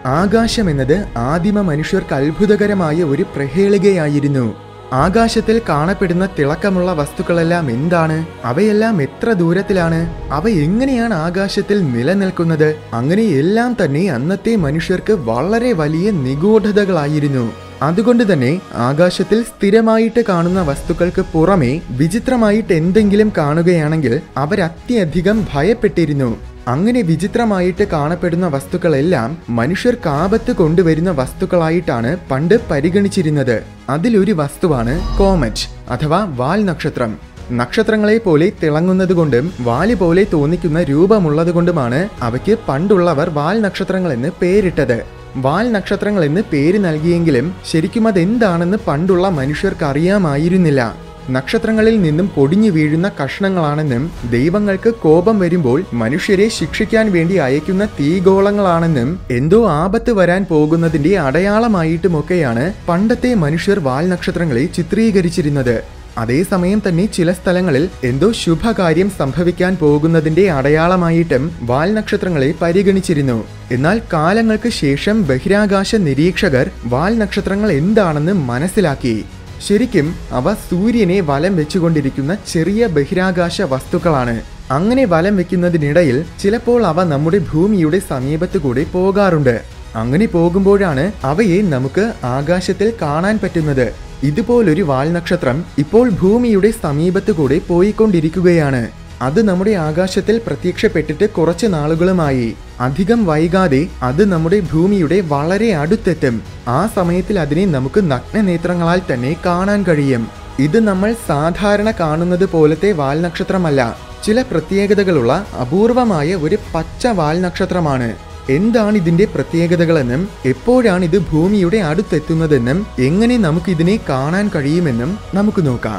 ആകാശം എന്നത് ആദിമ മനുഷ്യർക്ക് അത്ഭുതകരമായ ഒരു പ്രഹേളികയായിരുന്നു ആകാശത്തിൽ കാണപ്പെടുന്ന തിളക്കമുള്ള വസ്തുക്കളെല്ലാം എന്താണ് അവയെല്ലാം എത്ര ദൂരത്തിലാണ് അവ എങ്ങനെയാണ് ആകാശത്തിൽ നിലനിൽക്കുന്നത് അങ്ങനെ എല്ലാം തന്നെ അന്നത്തെ മനുഷ്യർക്ക് വളരെ വലിയ നിഗൂഢതകളായിരുന്നു അതുകൊണ്ട് തന്നെ ആകാശത്തിൽ സ്ഥിരമായിട്ട് കാണുന്ന വസ്തുക്കൾക്ക് പുറമെ വിചിത്രമായിട്ട് എന്തെങ്കിലും കാണുകയാണെങ്കിൽ അവരത്യധികം ഭയപ്പെട്ടിരുന്നു അങ്ങനെ വിചിത്രമായിട്ട് കാണപ്പെടുന്ന വസ്തുക്കളെല്ലാം മനുഷ്യർക്ക് ആപത്ത് കൊണ്ടുവരുന്ന വസ്തുക്കളായിട്ടാണ് പണ്ട് പരിഗണിച്ചിരുന്നത് അതിലൊരു വസ്തുവാണ് കോമറ്റ് അഥവാ വാൽ നക്ഷത്രം നക്ഷത്രങ്ങളെ പോലെ തിളങ്ങുന്നതുകൊണ്ടും വാല് പോലെ തോന്നിക്കുന്ന രൂപമുള്ളതുകൊണ്ടുമാണ് അവയ്ക്ക് പണ്ടുള്ളവർ വാൽ നക്ഷത്രങ്ങളെന്ന് പേരിട്ടത് വാൽ നക്ഷത്രങ്ങൾ എന്ന് പേര് നൽകിയെങ്കിലും ശരിക്കും അതെന്താണെന്ന് പണ്ടുള്ള മനുഷ്യർക്ക് അറിയാമായിരുന്നില്ല നക്ഷത്രങ്ങളിൽ നിന്നും പൊടിഞ്ഞു വീഴുന്ന കഷ്ണങ്ങളാണെന്നും ദൈവങ്ങൾക്ക് കോപം വരുമ്പോൾ മനുഷ്യരെ ശിക്ഷിക്കാൻ വേണ്ടി അയക്കുന്ന തീഗോളങ്ങളാണെന്നും എന്തോ ആപത്ത് വരാൻ പോകുന്നതിന്റെ അടയാളമായിട്ടുമൊക്കെയാണ് പണ്ടത്തെ മനുഷ്യർ വാൽ നക്ഷത്രങ്ങളെ ചിത്രീകരിച്ചിരുന്നത് അതേസമയം തന്നെ ചില സ്ഥലങ്ങളിൽ എന്തോ ശുഭകാര്യം സംഭവിക്കാൻ പോകുന്നതിന്റെ അടയാളമായിട്ടും വാൽ നക്ഷത്രങ്ങളെ പരിഗണിച്ചിരുന്നു എന്നാൽ കാലങ്ങൾക്ക് ശേഷം ബഹിരാകാശ നിരീക്ഷകർ വാൽ നക്ഷത്രങ്ങൾ എന്താണെന്ന് മനസ്സിലാക്കി ശരിക്കും അവ സൂര്യനെ വലം വെച്ചുകൊണ്ടിരിക്കുന്ന ചെറിയ ബഹിരാകാശ വസ്തുക്കളാണ് അങ്ങനെ വലം വെക്കുന്നതിനിടയിൽ ചിലപ്പോൾ അവ നമ്മുടെ ഭൂമിയുടെ സമീപത്തു കൂടെ പോകാറുണ്ട് അങ്ങനെ പോകുമ്പോഴാണ് അവയെ നമുക്ക് ആകാശത്തിൽ കാണാൻ പറ്റുന്നത് ഇതുപോലൊരു വാൽ നക്ഷത്രം ഇപ്പോൾ ഭൂമിയുടെ സമീപത്തു കൂടെ പോയിക്കൊണ്ടിരിക്കുകയാണ് അത് നമ്മുടെ ആകാശത്തിൽ പ്രത്യക്ഷപ്പെട്ടിട്ട് കുറച്ച് നാളുകളുമായി അധികം വൈകാതെ അത് നമ്മുടെ ഭൂമിയുടെ വളരെ അടുത്തെത്തും ആ സമയത്തിൽ അതിനെ നമുക്ക് നഗ്നനേത്രങ്ങളാൽ തന്നെ കാണാൻ കഴിയും ഇത് നമ്മൾ സാധാരണ കാണുന്നത് പോലത്തെ വാൽ നക്ഷത്രമല്ല ചില പ്രത്യേകതകളുള്ള അപൂർവമായ ഒരു പച്ച വാൽ നക്ഷത്രമാണ് എന്താണ് ഇതിന്റെ പ്രത്യേകതകളെന്നും എപ്പോഴാണ് ഇത് ഭൂമിയുടെ അടുത്തെത്തുന്നതെന്നും എങ്ങനെ നമുക്കിതിനെ കാണാൻ കഴിയുമെന്നും നമുക്ക് നോക്കാം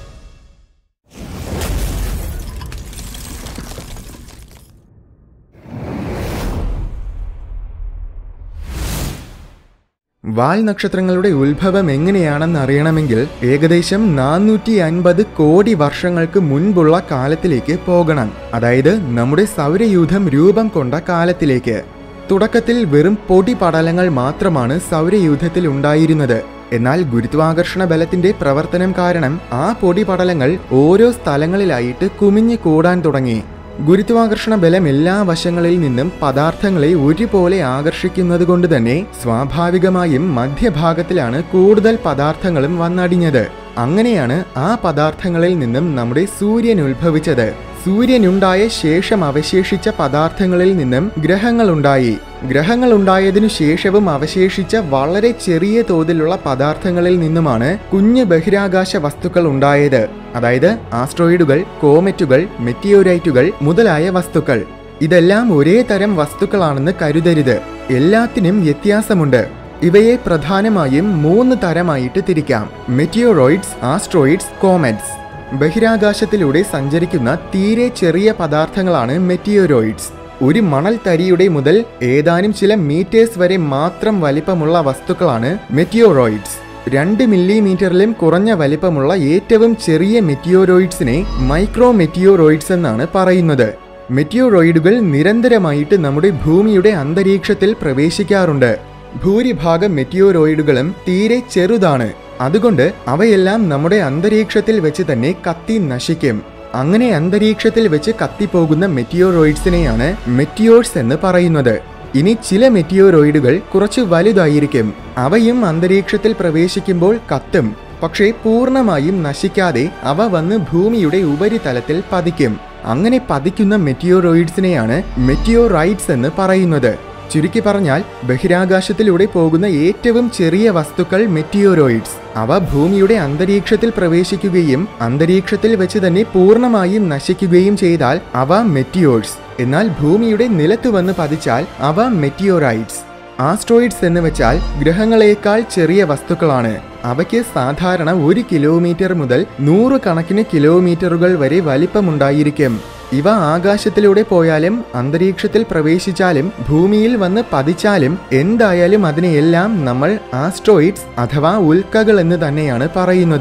വാൽ നക്ഷത്രങ്ങളുടെ ഉത്ഭവം എങ്ങനെയാണെന്ന് അറിയണമെങ്കിൽ ഏകദേശം നാനൂറ്റി അൻപത് കോടി വർഷങ്ങൾക്ക് മുൻപുള്ള കാലത്തിലേക്ക് പോകണം അതായത് നമ്മുടെ സൗരയൂഥം രൂപം കൊണ്ട കാലത്തിലേക്ക് തുടക്കത്തിൽ വെറും പൊടി പടലങ്ങൾ മാത്രമാണ് സൗരയൂഥത്തിൽ ഉണ്ടായിരുന്നത് എന്നാൽ ഗുരുത്വാകർഷണ ബലത്തിന്റെ പ്രവർത്തനം കാരണം ആ പൊടി പടലങ്ങൾ ഓരോ സ്ഥലങ്ങളിലായിട്ട് കുമിഞ്ഞു കൂടാൻ തുടങ്ങി ഗുരുത്വാകർഷണ ബലം എല്ലാ വശങ്ങളിൽ നിന്നും പദാർത്ഥങ്ങളെ ഒരുപോലെ ആകർഷിക്കുന്നത് കൊണ്ട് തന്നെ സ്വാഭാവികമായും മധ്യഭാഗത്തിലാണ് കൂടുതൽ പദാർത്ഥങ്ങളും വന്നടിഞ്ഞത് അങ്ങനെയാണ് ആ പദാർത്ഥങ്ങളിൽ നിന്നും നമ്മുടെ സൂര്യൻ ഉത്ഭവിച്ചത് സൂര്യനുണ്ടായ ശേഷം അവശേഷിച്ച പദാർത്ഥങ്ങളിൽ നിന്നും ഗ്രഹങ്ങളുണ്ടായി ഗ്രഹങ്ങൾ ഉണ്ടായതിനു ശേഷവും അവശേഷിച്ച വളരെ ചെറിയ തോതിലുള്ള പദാർത്ഥങ്ങളിൽ നിന്നുമാണ് കുഞ്ഞു ബഹിരാകാശ വസ്തുക്കൾ ഉണ്ടായത് അതായത് ആസ്ട്രോയിഡുകൾ കോമറ്റുകൾ മെറ്റിയോരൈറ്റുകൾ മുതലായ വസ്തുക്കൾ ഇതെല്ലാം ഒരേ തരം വസ്തുക്കളാണെന്ന് കരുതരുത് എല്ലാത്തിനും വ്യത്യാസമുണ്ട് ഇവയെ പ്രധാനമായും മൂന്ന് തരമായിട്ട് തിരിക്കാം മെറ്റിയോറോയിഡ്സ് ആസ്ട്രോയിഡ്സ് കോമറ്റ്സ് ബഹിരാകാശത്തിലൂടെ സഞ്ചരിക്കുന്ന തീരെ ചെറിയ പദാർത്ഥങ്ങളാണ് മെറ്റിയോറോയിഡ്സ് ഒരു മണൽ തരിയുടെ മുതൽ ഏതാനും ചില മീറ്റേഴ്സ് വരെ മാത്രം വലിപ്പമുള്ള വസ്തുക്കളാണ് മെറ്റിയോറോയിഡ്സ് രണ്ട് മില്ലിമീറ്ററിലും കുറഞ്ഞ വലിപ്പമുള്ള ഏറ്റവും ചെറിയ മെറ്റിയോറോയിഡ്സിനെ മൈക്രോ മെറ്റിയോറോയിഡ്സ് എന്നാണ് പറയുന്നത് മെറ്റിയോറോയിഡുകൾ നിരന്തരമായിട്ട് നമ്മുടെ ഭൂമിയുടെ അന്തരീക്ഷത്തിൽ പ്രവേശിക്കാറുണ്ട് ഭൂരിഭാഗം മെറ്റിയോറോയിഡുകളും തീരെ ചെറുതാണ് അതുകൊണ്ട് അവയെല്ലാം നമ്മുടെ അന്തരീക്ഷത്തിൽ വെച്ച് തന്നെ കത്തി നശിക്കും അങ്ങനെ അന്തരീക്ഷത്തിൽ വെച്ച് കത്തിപ്പോകുന്ന മെറ്റിയോറോയിഡ്സിനെയാണ് മെറ്റിയോർസ് എന്ന് പറയുന്നത് ഇനി ചില മെറ്റിയോറോയിഡുകൾ കുറച്ച് വലുതായിരിക്കും അവയും അന്തരീക്ഷത്തിൽ പ്രവേശിക്കുമ്പോൾ കത്തും പക്ഷേ പൂർണ്ണമായും നശിക്കാതെ അവ വന്ന് ഭൂമിയുടെ ഉപരിതലത്തിൽ പതിക്കും അങ്ങനെ പതിക്കുന്ന മെറ്റിയോറോയിഡ്സിനെയാണ് മെറ്റിയോറൈറ്റ്സ് എന്ന് പറയുന്നത് ചുരുക്കി പറഞ്ഞാൽ ബഹിരാകാശത്തിലൂടെ പോകുന്ന ഏറ്റവും ചെറിയ വസ്തുക്കൾ മെറ്റിയോറോയിഡ്സ് അവ ഭൂമിയുടെ അന്തരീക്ഷത്തിൽ പ്രവേശിക്കുകയും അന്തരീക്ഷത്തിൽ വെച്ച് തന്നെ പൂർണ്ണമായും നശിക്കുകയും ചെയ്താൽ അവ മെറ്റിയോർസ് എന്നാൽ ഭൂമിയുടെ നിലത്ത് വന്ന് പതിച്ചാൽ അവ മെറ്റിയോറൈറ്റ്സ് ആസ്ട്രോയിഡ്സ് എന്ന് വെച്ചാൽ ഗ്രഹങ്ങളേക്കാൾ ചെറിയ വസ്തുക്കളാണ് അവയ്ക്ക് സാധാരണ ഒരു കിലോമീറ്റർ മുതൽ നൂറുകണക്കിന് കിലോമീറ്ററുകൾ വരെ വലിപ്പമുണ്ടായിരിക്കും ഇവ ആകാശത്തിലൂടെ പോയാലും അന്തരീക്ഷത്തിൽ പ്രവേശിച്ചാലും ഭൂമിയിൽ വന്ന് പതിച്ചാലും എന്തായാലും അതിനെയെല്ലാം നമ്മൾ ആസ്ട്രോയിഡ്സ് അഥവാ ഉൽക്കകൾ എന്ന് തന്നെയാണ് പറയുന്നത്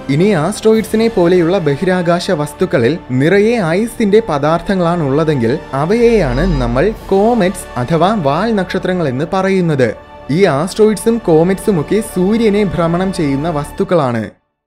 ഇനി ആസ്ട്രോയിഡ്സിനെ പോലെയുള്ള ബഹിരാകാശ വസ്തുക്കളിൽ നിറയെ ഐസിന്റെ പദാർത്ഥങ്ങളാണ് ഉള്ളതെങ്കിൽ അവയെയാണ് നമ്മൾ കോമെറ്റ്സ് അഥവാ വാൽ നക്ഷത്രങ്ങൾ എന്ന് പറയുന്നത് ഈ ആസ്ട്രോയിഡ്സും കോമെറ്റ്സും ഒക്കെ സൂര്യനെ ഭ്രമണം ചെയ്യുന്ന വസ്തുക്കളാണ്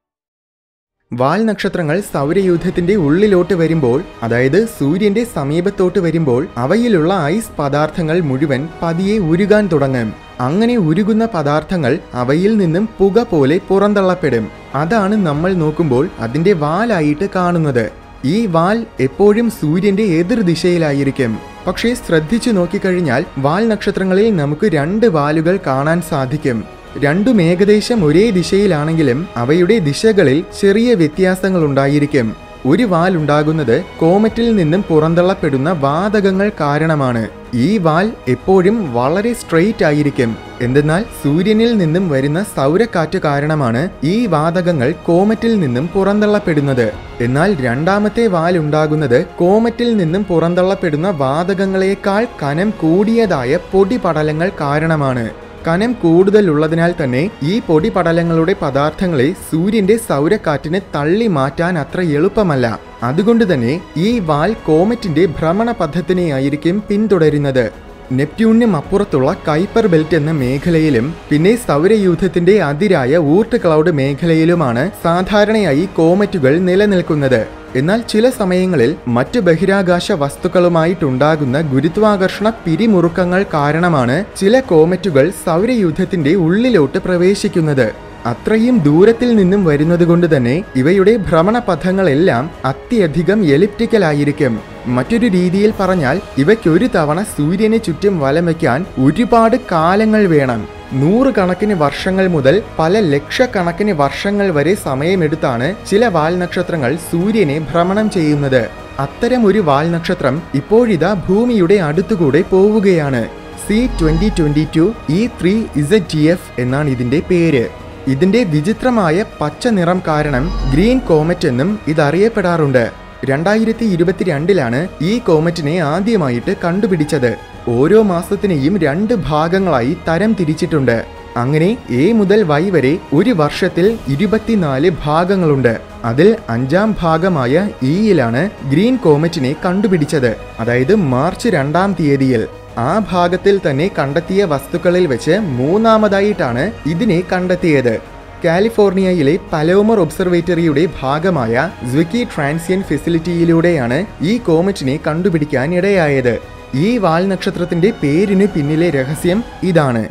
വാൽ നക്ഷത്രങ്ങൾ സൗരയൂഥത്തിന്റെ ഉള്ളിലോട്ട് വരുമ്പോൾ അതായത് സൂര്യന്റെ സമീപത്തോട്ട് വരുമ്പോൾ അവയിലുള്ള ഐസ് പദാർത്ഥങ്ങൾ മുഴുവൻ പതിയെ ഉരുകാൻ തുടങ്ങും അങ്ങനെ ഉരുകുന്ന പദാർത്ഥങ്ങൾ അവയിൽ നിന്നും പുക പോലെ പുറന്തള്ളപ്പെടും അതാണ് നമ്മൾ നോക്കുമ്പോൾ അതിന്റെ വാലായിട്ട് കാണുന്നത് ഈ വാൽ എപ്പോഴും സൂര്യന്റെ എതിർദിശയിലായിരിക്കും പക്ഷേ ശ്രദ്ധിച്ചു നോക്കിക്കഴിഞ്ഞാൽ വാൽ നക്ഷത്രങ്ങളിൽ നമുക്ക് രണ്ട് വാലുകൾ കാണാൻ സാധിക്കും രണ്ടും ഏകദേശം ഒരേ ദിശയിലാണെങ്കിലും അവയുടെ ദിശകളിൽ ചെറിയ വ്യത്യാസങ്ങൾ ഉണ്ടായിരിക്കും ഒരു വാൽ ഉണ്ടാകുന്നത് കോമറ്റിൽ നിന്നും പുറന്തള്ളപ്പെടുന്ന വാതകങ്ങൾ കാരണമാണ് ഈ വാൽ എപ്പോഴും വളരെ സ്ട്രെയിറ്റ് ആയിരിക്കും എന്തെന്നാൽ സൂര്യനിൽ നിന്നും വരുന്ന സൗരക്കാറ്റ് കാരണമാണ് ഈ വാതകങ്ങൾ കോമറ്റിൽ നിന്നും പുറന്തള്ളപ്പെടുന്നത് എന്നാൽ രണ്ടാമത്തെ വാൽ ഉണ്ടാകുന്നത് കോമറ്റിൽ നിന്നും പുറന്തള്ളപ്പെടുന്ന വാതകങ്ങളെക്കാൾ കനം കൂടിയതായ പൊടിപടലങ്ങൾ കാരണമാണ് കനം കൂടുതലുള്ളതിനാൽ തന്നെ ഈ പൊടിപടലങ്ങളുടെ പദാർത്ഥങ്ങളെ സൂര്യന്റെ സൗരക്കാറ്റിന് തള്ളി മാറ്റാൻ അത്ര എളുപ്പമല്ല അതുകൊണ്ട് തന്നെ ഈ വാൽ കോമറ്റിന്റെ ഭ്രമണ പദ്ധത്തിനെയായിരിക്കും പിന്തുടരുന്നത് നെപ്റ്റ്യൂണിനും അപ്പുറത്തുള്ള കൈപ്പർ ബെൽറ്റ് എന്ന മേഖലയിലും പിന്നെ സൗരയൂഥത്തിന്റെ അതിരായ ഊർട്ട് ക്ലൗഡ് മേഖലയിലുമാണ് സാധാരണയായി കോമറ്റുകൾ നിലനിൽക്കുന്നത് എന്നാൽ ചില സമയങ്ങളിൽ മറ്റ് ബഹിരാകാശ വസ്തുക്കളുമായിട്ടുണ്ടാകുന്ന ഗുരുത്വാകർഷണ പിരിമുറുക്കങ്ങൾ കാരണമാണ് ചില കോമറ്റുകൾ സൗരയൂഥത്തിന്റെ ഉള്ളിലോട്ട് പ്രവേശിക്കുന്നത് അത്രയും ദൂരത്തിൽ നിന്നും വരുന്നത് കൊണ്ട് തന്നെ ഇവയുടെ ഭ്രമണപഥങ്ങളെല്ലാം അത്യധികം എലിപ്റ്റിക്കൽ ആയിരിക്കും മറ്റൊരു രീതിയിൽ പറഞ്ഞാൽ ഇവയ്ക്കൊരു തവണ സൂര്യന് ചുറ്റും വലം വയ്ക്കാൻ ഒരുപാട് കാലങ്ങൾ വേണം നൂറുകണക്കിന് വർഷങ്ങൾ മുതൽ പല ലക്ഷക്കണക്കിന് വർഷങ്ങൾ വരെ സമയമെടുത്താണ് ചില വാൽ നക്ഷത്രങ്ങൾ സൂര്യനെ ഭ്രമണം ചെയ്യുന്നത് അത്തരം ഒരു വാൽ നക്ഷത്രം ഇപ്പോഴിതാ ഭൂമിയുടെ അടുത്തുകൂടെ പോവുകയാണ് C twenty twenty two E three Z T F എന്നാണ് ഇതിന്റെ പേര് ഇതിന്റെ വിചിത്രമായ പച്ച നിറം കാരണം ഗ്രീൻ കോമറ്റ് എന്നും ഇതറിയപ്പെടാറുണ്ട് രണ്ടായിരത്തി ഇരുപത്തിരണ്ടിലാണ് ഈ കോമറ്റിനെ ആദ്യമായിട്ട് കണ്ടുപിടിച്ചത് ഓരോ മാസത്തിനെയും രണ്ട് ഭാഗങ്ങളായി തരം തിരിച്ചിട്ടുണ്ട് അങ്ങനെ എ മുതൽ വൈ വരെ ഒരു വർഷത്തിൽ ഇരുപത്തിനാല് ഭാഗങ്ങളുണ്ട് അതിൽ അഞ്ചാം ഭാഗമായ ഇയിലാണ് ഗ്രീൻ കോമറ്റിനെ കണ്ടുപിടിച്ചത് അതായത് മാർച്ച് രണ്ടാം തീയതിയിൽ ആ ഭാഗത്തിൽ തന്നെ കണ്ടെത്തിയ വസ്തുക്കളിൽ വെച്ച് മൂന്നാമതായിട്ടാണ് ഇതിനെ കണ്ടെത്തിയത് കാലിഫോർണിയയിലെ പലോമർ ഒബ്സർവേറ്ററിയുടെ ഭാഗമായ സ്വിക്കി ട്രാൻസിയൻ ഫെസിലിറ്റിയിലൂടെയാണ് ഈ കോമറ്റിനെ കണ്ടുപിടിക്കാൻ ഇടയായത് ഈ വാൽ നക്ഷത്രത്തിന്റെ പേരിന് പിന്നിലെ രഹസ്യം ഇതാണ്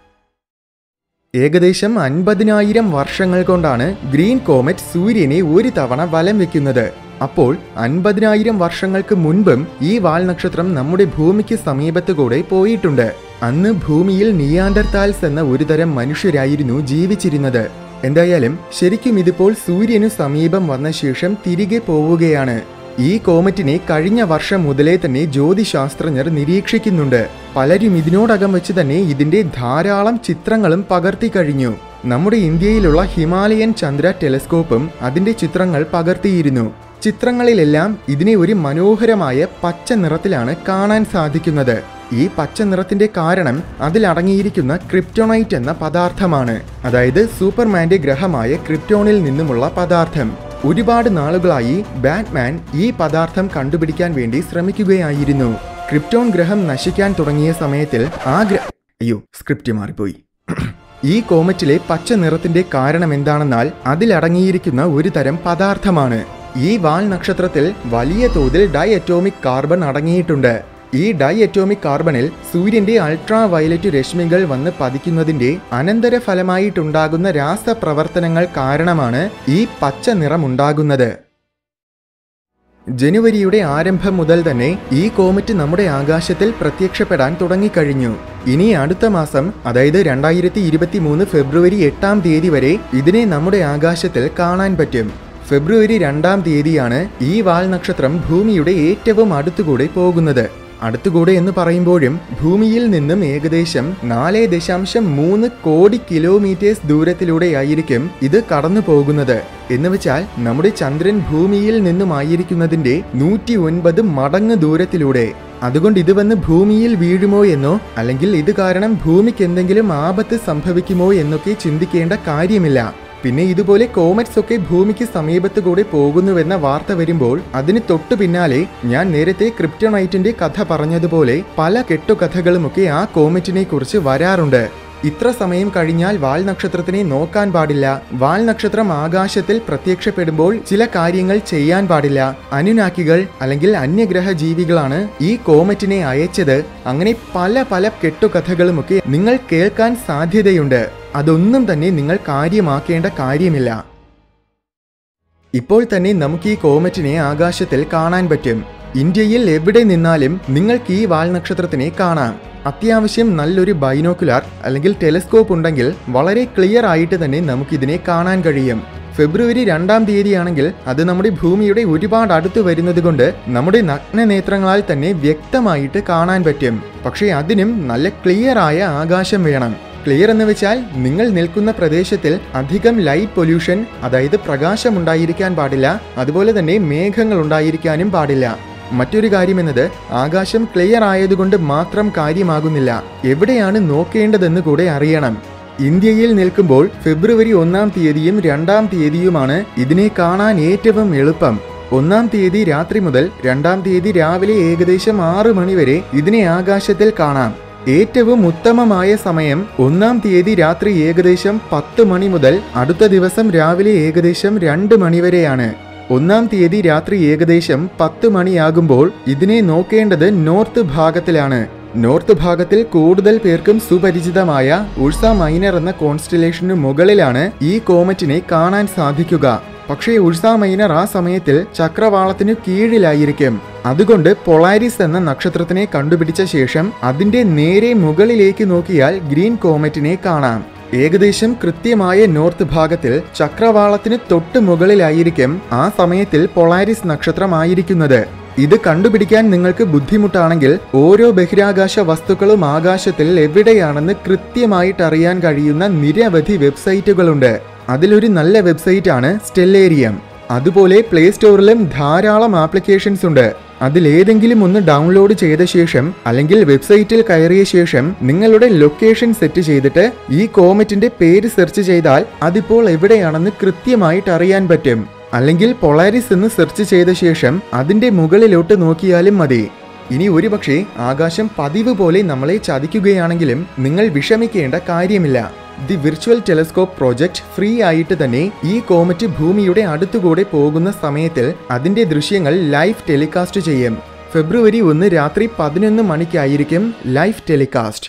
ഏകദേശം അൻപതിനായിരം വർഷങ്ങൾ കൊണ്ടാണ് ഗ്രീൻ കോമറ്റ് സൂര്യനെ ഒരു തവണ വലം വെക്കുന്നത് അപ്പോൾ അൻപതിനായിരം വർഷങ്ങൾക്ക് മുൻപും ഈ വാൽ നക്ഷത്രം നമ്മുടെ ഭൂമിക്ക് സമീപത്ത് കൂടെ പോയിട്ടുണ്ട് അന്ന് ഭൂമിയിൽ നിയാണ്ടർതാൽസ് എന്ന ഒരുതരം മനുഷ്യരായിരുന്നു ജീവിച്ചിരുന്നത് എന്തായാലും ശരിക്കും ഇതിപ്പോൾ സൂര്യനു സമീപം വന്ന ശേഷം തിരികെ പോവുകയാണ് ഈ കോമറ്റിനെ കഴിഞ്ഞ വർഷം മുതലേ തന്നെ ജ്യോതിശാസ്ത്രജ്ഞർ നിരീക്ഷിക്കുന്നുണ്ട് പലരും ഇതിനോടകം വെച്ച് തന്നെ ഇതിന്റെ ധാരാളം ചിത്രങ്ങളും പകർത്തി കഴിഞ്ഞു നമ്മുടെ ഇന്ത്യയിലുള്ള ഹിമാലയൻ ചന്ദ്ര ടെലസ്കോപ്പും അതിന്റെ ചിത്രങ്ങൾ പകർത്തിയിരുന്നു ചിത്രങ്ങളിലെല്ലാം ഇതിനെ ഒരു മനോഹരമായ പച്ച നിറത്തിലാണ് കാണാൻ സാധിക്കുന്നത് ഈ പച്ച നിറത്തിന്റെ കാരണം അതിലടങ്ങിയിരിക്കുന്ന ക്രിപ്റ്റോണൈറ്റ് എന്ന പദാർത്ഥമാണ് അതായത് സൂപ്പർമാന്റെ ഗ്രഹമായ ക്രിപ്റ്റോണിൽ നിന്നുമുള്ള പദാർത്ഥം ഒരുപാട് നാളുകളായി ബാറ്റ്മാൻ ഈ പദാർത്ഥം കണ്ടുപിടിക്കാൻ വേണ്ടി ശ്രമിക്കുകയായിരുന്നു ക്രിപ്റ്റോൺ ഗ്രഹം നശിക്കാൻ തുടങ്ങിയ സമയത്തിൽ ആ ഗ്ര അയ്യോ സ്ക്രിപ്റ്റ് മാറിപ്പോയി ഈ കോമറ്റിലെ പച്ച നിറത്തിന്റെ കാരണം എന്താണെന്നാൽ അതിലടങ്ങിയിരിക്കുന്ന ഒരു തരം പദാർത്ഥമാണ് ഈ വാൽ നക്ഷത്രത്തിൽ വലിയ തോതിൽ ഡൈ അറ്റോമിക് കാർബൺ അടങ്ങിയിട്ടുണ്ട് ഈ ഡൈ അറ്റോമിക് കാർബണിൽ സൂര്യന്റെ അൾട്രാ വയലറ്റ് രശ്മികൾ വന്ന് പതിക്കുന്നതിന്റെ അനന്തരഫലമായിട്ടുണ്ടാകുന്ന രാസപ്രവർത്തനങ്ങൾ കാരണമാണ് ഈ പച്ച നിറമുണ്ടാകുന്നത് ജനുവരിയുടെ ആരംഭം മുതൽ തന്നെ ഈ കോമറ്റ് നമ്മുടെ ആകാശത്തിൽ പ്രത്യക്ഷപ്പെടാൻ തുടങ്ങിക്കഴിഞ്ഞു ഇനി അടുത്ത മാസം അതായത് രണ്ടായിരത്തി ഇരുപത്തി മൂന്ന് ഫെബ്രുവരി എട്ടാം തീയതി വരെ ഇതിനെ നമ്മുടെ ആകാശത്തിൽ കാണാൻ പറ്റും ഫെബ്രുവരി രണ്ടാം തീയതിയാണ് ഈ വാൽ നക്ഷത്രം ഭൂമിയുടെ ഏറ്റവും അടുത്തുകൂടെ പോകുന്നത് അടുത്തുകൂടെ എന്ന് പറയുമ്പോഴും ഭൂമിയിൽ നിന്നും ഏകദേശം നാല് ദശാംശം മൂന്ന് കോടി കിലോമീറ്റേഴ്സ് ദൂരത്തിലൂടെയായിരിക്കും ഇത് കടന്നു പോകുന്നത് എന്ന് വെച്ചാൽ നമ്മുടെ ചന്ദ്രൻ ഭൂമിയിൽ നിന്നുമായിരിക്കുന്നതിന്റെ നൂറ്റി ഒൻപത് മടങ്ങ് ദൂരത്തിലൂടെ അതുകൊണ്ട് ഇത് വന്ന് ഭൂമിയിൽ വീഴുമോ എന്നോ അല്ലെങ്കിൽ ഇത് കാരണം ഭൂമിക്ക് എന്തെങ്കിലും ആപത്ത് സംഭവിക്കുമോ എന്നൊക്കെ ചിന്തിക്കേണ്ട കാര്യമില്ല പിന്നെ ഇതുപോലെ കോമറ്റ്സ് ഒക്കെ ഭൂമിക്ക് സമീപത്ത് കൂടെ പോകുന്നുവെന്ന വാർത്ത വരുമ്പോൾ അതിന് തൊട്ടു പിന്നാലെ ഞാൻ നേരത്തെ ക്രിപ്റ്റോണൈറ്റിന്റെ കഥ പറഞ്ഞതുപോലെ പല കെട്ടുകഥകളുമൊക്കെ ആ കോമറ്റിനെ കുറിച്ച് വരാറുണ്ട് ഇത്ര സമയം കഴിഞ്ഞാൽ വാൽ നക്ഷത്രത്തിനെ നോക്കാൻ പാടില്ല വാൽ നക്ഷത്രം ആകാശത്തിൽ പ്രത്യക്ഷപ്പെടുമ്പോൾ ചില കാര്യങ്ങൾ ചെയ്യാൻ പാടില്ല അനുനാക്കികൾ അല്ലെങ്കിൽ അന്യഗ്രഹ ജീവികളാണ് ഈ കോമറ്റിനെ അയച്ചത് അങ്ങനെ പല പല കെട്ടുകഥകളുമൊക്കെ നിങ്ങൾ കേൾക്കാൻ സാധ്യതയുണ്ട് അതൊന്നും തന്നെ നിങ്ങൾ കാര്യമാക്കേണ്ട കാര്യമില്ല ഇപ്പോൾ തന്നെ നമുക്ക് ഈ കോമറ്റിനെ ആകാശത്തിൽ കാണാൻ പറ്റും ഇന്ത്യയിൽ എവിടെ നിന്നാലും നിങ്ങൾക്ക് ഈ വാൽ നക്ഷത്രത്തിനെ കാണാം അത്യാവശ്യം നല്ലൊരു ബൈനോക്കുലാർ അല്ലെങ്കിൽ ടെലിസ്കോപ്പ് ഉണ്ടെങ്കിൽ വളരെ ക്ലിയർ ആയിട്ട് തന്നെ നമുക്കിതിനെ കാണാൻ കഴിയും ഫെബ്രുവരി രണ്ടാം തീയതിയാണെങ്കിൽ അത് നമ്മുടെ ഭൂമിയുടെ ഒരുപാട് അടുത്ത് വരുന്നത് കൊണ്ട് നമ്മുടെ നഗ്നനേത്രങ്ങളാൽ തന്നെ വ്യക്തമായിട്ട് കാണാൻ പറ്റും പക്ഷേ അതിനും നല്ല ക്ലിയർ ആയ ആകാശം വേണം ക്ലിയർ എന്ന് വെച്ചാൽ നിങ്ങൾ നിൽക്കുന്ന പ്രദേശത്തിൽ അധികം ലൈറ്റ് പൊല്യൂഷൻ അതായത് പ്രകാശം ഉണ്ടായിരിക്കാൻ പാടില്ല അതുപോലെ തന്നെ മേഘങ്ങൾ ഉണ്ടായിരിക്കാനും പാടില്ല മറ്റൊരു കാര്യം എന്നത് ആകാശം ക്ലിയർ ആയതുകൊണ്ട് മാത്രം കാര്യമാകുന്നില്ല എവിടെയാണ് നോക്കേണ്ടതെന്ന് കൂടെ അറിയണം ഇന്ത്യയിൽ നിൽക്കുമ്പോൾ ഫെബ്രുവരി ഒന്നാം തീയതിയും രണ്ടാം തീയതിയുമാണ് ഇതിനെ കാണാൻ ഏറ്റവും എളുപ്പം ഒന്നാം തീയതി രാത്രി മുതൽ രണ്ടാം തീയതി രാവിലെ ഏകദേശം ആറ് മണിവരെ ഇതിനെ ആകാശത്തിൽ കാണാം ഏറ്റവും ഉത്തമമായ സമയം ഒന്നാം തീയതി രാത്രി ഏകദേശം പത്ത് മണി മുതൽ അടുത്ത ദിവസം രാവിലെ ഏകദേശം രണ്ട് മണിവരെയാണ് ഒന്നാം തീയതി രാത്രി ഏകദേശം പത്ത് മണിയാകുമ്പോൾ ഇതിനെ നോക്കേണ്ടത് നോർത്ത് ഭാഗത്തിലാണ് നോർത്ത് ഭാഗത്തിൽ കൂടുതൽ പേർക്കും സുപരിചിതമായ ഉൾസ മൈനർ എന്ന കോൺസ്റ്റലേഷനു മുകളിലാണ് ഈ കോമറ്റിനെ കാണാൻ സാധിക്കുക പക്ഷേ ഉൾസ മൈനർ ആ സമയത്തിൽ ചക്രവാളത്തിനു കീഴിലായിരിക്കും അതുകൊണ്ട് പൊളാരിസ് എന്ന നക്ഷത്രത്തിനെ കണ്ടുപിടിച്ച ശേഷം അതിന്റെ നേരെ മുകളിലേക്ക് നോക്കിയാൽ ഗ്രീൻ കോമറ്റിനെ കാണാം ഏകദേശം കൃത്യമായ നോർത്ത് ഭാഗത്തിൽ ചക്രവാളത്തിന് തൊട്ട് മുകളിലായിരിക്കും ആ സമയത്തിൽ പൊളാരിസ് നക്ഷത്രമായിരിക്കുന്നത് ഇത് കണ്ടുപിടിക്കാൻ നിങ്ങൾക്ക് ബുദ്ധിമുട്ടാണെങ്കിൽ ഓരോ ബഹിരാകാശ വസ്തുക്കളും ആകാശത്തിൽ എവിടെയാണെന്ന് കൃത്യമായിട്ട് അറിയാൻ കഴിയുന്ന നിരവധി വെബ്സൈറ്റുകളുണ്ട് അതിലൊരു നല്ല വെബ്സൈറ്റ് ആണ് സ്റ്റെല്ലേരിയം അതുപോലെ പ്ലേ സ്റ്റോറിലും ധാരാളം ആപ്ലിക്കേഷൻസ് ഉണ്ട് അതിലേതെങ്കിലും ഒന്ന് ഡൗൺലോഡ് ചെയ്ത ശേഷം അല്ലെങ്കിൽ വെബ്സൈറ്റിൽ കയറിയ ശേഷം നിങ്ങളുടെ ലൊക്കേഷൻ സെറ്റ് ചെയ്തിട്ട് ഈ കോമറ്റിന്റെ പേര് സെർച്ച് ചെയ്താൽ അതിപ്പോൾ എവിടെയാണെന്ന് കൃത്യമായിട്ട് അറിയാൻ പറ്റും അല്ലെങ്കിൽ പൊളാരിസ് എന്ന് സെർച്ച് ചെയ്ത ശേഷം അതിന്റെ മുകളിലോട്ട് നോക്കിയാലും മതി ഇനി ഒരുപക്ഷെ ആകാശം പതിവ് പോലെ നമ്മളെ ചതിക്കുകയാണെങ്കിലും നിങ്ങൾ വിഷമിക്കേണ്ട കാര്യമില്ല the virtual telescope project free ആയിട്ട് തന്നെ ഈ കോമറ്റ് ഭൂമിയുടെ അടുത്തുകൂടെ പോകുന്ന സമയത്തിൽ അതിന്റെ ദൃശ്യങ്ങൾ ലൈവ് ടെലികാസ്റ്റ് ചെയ്യും ഫെബ്രുവരി ഒന്ന് രാത്രി പതിനൊന്ന് മണിക്കായിരിക്കും ലൈവ് ടെലികാസ്റ്റ്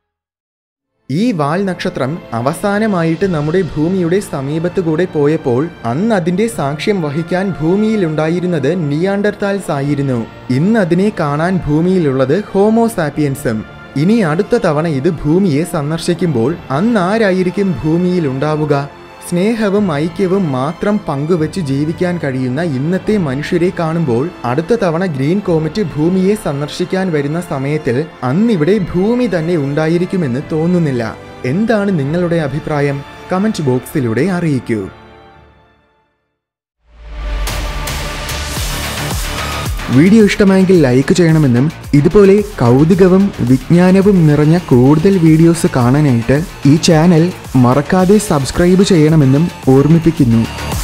ഈ വാൽ നക്ഷത്രം അവസാനമായിട്ട് നമ്മുടെ ഭൂമിയുടെ സമീപത്ത് കൂടെ പോയപ്പോൾ അന്ന് അതിന്റെ സാക്ഷ്യം വഹിക്കാൻ ഭൂമിയിലുണ്ടായിരുന്നത് നിയാണ്ടർതാൽസ് ആയിരുന്നു ഇന്ന് അതിനെ കാണാൻ ഭൂമിയിലുള്ളത് ഹോമോസാപ്പിയൻസും ഇനി അടുത്ത തവണ ഇത് ഭൂമിയെ സന്ദർശിക്കുമ്പോൾ അന്ന് ആരായിരിക്കും ഭൂമിയിൽ ഉണ്ടാവുക സ്നേഹവും ഐക്യവും മാത്രം പങ്കുവച്ച് ജീവിക്കാൻ കഴിയുന്ന ഇന്നത്തെ മനുഷ്യരെ കാണുമ്പോൾ അടുത്ത തവണ ഗ്രീൻ കോമറ്റ് ഭൂമിയെ സന്ദർശിക്കാൻ വരുന്ന സമയത്തിൽ അന്നിവിടെ ഭൂമി തന്നെ ഉണ്ടായിരിക്കുമെന്ന് തോന്നുന്നില്ല എന്താണ് നിങ്ങളുടെ അഭിപ്രായം കമന്റ് ബോക്സിലൂടെ അറിയിക്കൂ വീഡിയോ ഇഷ്ടമായെങ്കിൽ ലൈക്ക് ചെയ്യണമെന്നും ഇതുപോലെ കൗതുകവും വിജ്ഞാനവും നിറഞ്ഞ കൂടുതൽ വീഡിയോസ് കാണാനായിട്ട് ഈ ചാനൽ മറക്കാതെ സബ്സ്ക്രൈബ് ചെയ്യണമെന്നും ഓർമ്മിപ്പിക്കുന്നു